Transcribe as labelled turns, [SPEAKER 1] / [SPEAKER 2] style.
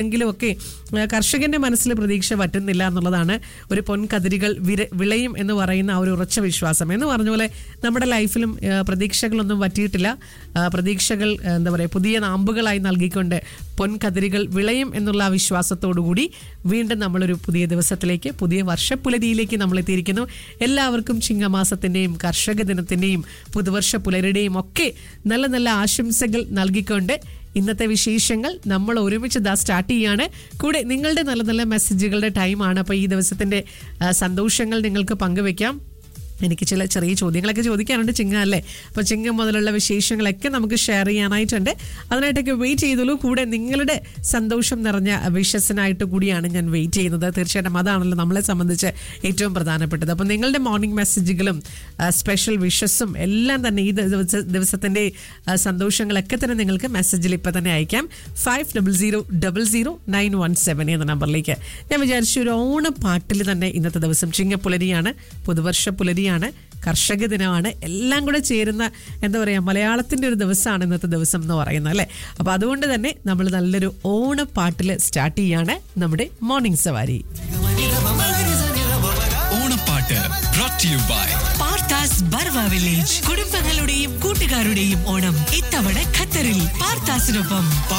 [SPEAKER 1] എങ്കിലും ഒക്കെ ആ, കർഷകന്റെ മനസ്സിൽ പ്രതീക്ഷ പറ്റുന്നില്ല എന്നുള്ളതാണ് ഒരു പൊൻകതിരികൾ വിര വിളയും എന്ന് പറയുന്ന ആ ഒരു ഉറച്ച വിശ്വാസം എന്ന് പറഞ്ഞ പോലെ നമ്മുടെ ലൈഫിലും ആ, പ്രതീക്ഷകളൊന്നും പറ്റിയിട്ടില്ല ആ, പ്രതീക്ഷകൾ ആ, എന്താ പറയുക പുതിയ നാമ്പുകളായി നൽകിക്കൊണ്ട് പൊൻകതിരികൾ വിളയും എന്നുള്ള ആ വിശ്വാസത്തോടു കൂടി വീണ്ടും നമ്മളൊരു പുതിയ ദിവസത്തിലേക്ക് പുതിയ വർഷപ്പുലരിയിലേക്ക് നമ്മൾ എത്തിയിരിക്കുന്നു എല്ലാവർക്കും ചിങ്ങമാസത്തിൻ്റെയും കർഷക ദിനത്തിൻ്റെയും പുതുവർഷ പുലരുടെയും ഒക്കെ നല്ല നല്ല ആശംസകൾ നൽകിക്കൊണ്ട് ഇന്നത്തെ വിശേഷങ്ങൾ നമ്മൾ ഒരുമിച്ച് ദാ സ്റ്റാർട്ട് ചെയ്യാണ് കൂടെ നിങ്ങളുടെ നല്ല നല്ല മെസ്സേജുകളുടെ ടൈമാണ് അപ്പോൾ ഈ ദിവസത്തിൻ്റെ ആ, സന്തോഷങ്ങൾ നിങ്ങൾക്ക് പങ്കുവെക്കാം എനിക്ക് ചില ചെറിയ ചോദ്യങ്ങളൊക്കെ ചോദിക്കാനുണ്ട് ചിങ്ങ അല്ലേ അപ്പോൾ ചിങ്ങം മുതലുള്ള വിശേഷങ്ങളൊക്കെ നമുക്ക് ഷെയർ ചെയ്യാനായിട്ടുണ്ട് അതിനായിട്ടൊക്കെ വെയിറ്റ് ചെയ്തോളൂ കൂടെ നിങ്ങളുടെ സന്തോഷം നിറഞ്ഞ വിഷസിനായിട്ട് കൂടിയാണ് ഞാൻ വെയിറ്റ് ചെയ്യുന്നത് തീർച്ചയായിട്ടും അതാണല്ലോ നമ്മളെ സംബന്ധിച്ച് ഏറ്റവും പ്രധാനപ്പെട്ടത് അപ്പോൾ നിങ്ങളുടെ മോർണിംഗ് മെസ്സേജുകളും സ്പെഷ്യൽ വിഷസും എല്ലാം തന്നെ ഈ ദിവസ ദിവസത്തിൻ്റെ ആ, സന്തോഷങ്ങളൊക്കെ തന്നെ നിങ്ങൾക്ക് മെസ്സേജിൽ ഇപ്പോൾ തന്നെ അയക്കാം five double zero double zero nine one seven എന്ന നമ്പറിലേക്ക് ഞാൻ വിചാരിച്ചു ഒരു ഓണപ്പാട്ടിൽ തന്നെ ഇന്നത്തെ ദിവസം ചിങ്ങപ്പുലരിയാണ് പുതുവർഷ പുലരിയാണ് കർഷക ദിനമാണ് എല്ലാം കൂടെ ചേരുന്ന എന്താ പറയുക മലയാളത്തിൻ്റെ ഒരു ദിവസമാണ് ഇന്നത്തെ ദിവസം എന്ന് പറയുന്നത് അല്ലേ അപ്പോൾ അതുകൊണ്ട് തന്നെ നമ്മൾ നല്ലൊരു ഓണപ്പാട്ടിൽ സ്റ്റാർട്ട് ചെയ്യാണ് നമ്മുടെ മോർണിംഗ് സവാരി
[SPEAKER 2] ഓണപ്പാട്ട് brought to you by
[SPEAKER 3] Parthas Barwa village കുടുംബങ്ങളുടെയും കൂട്ടുകാരുടെയും ഓണം ഇത്തവണ ഖത്തറിൽ പാർത്താസിനൊപ്പം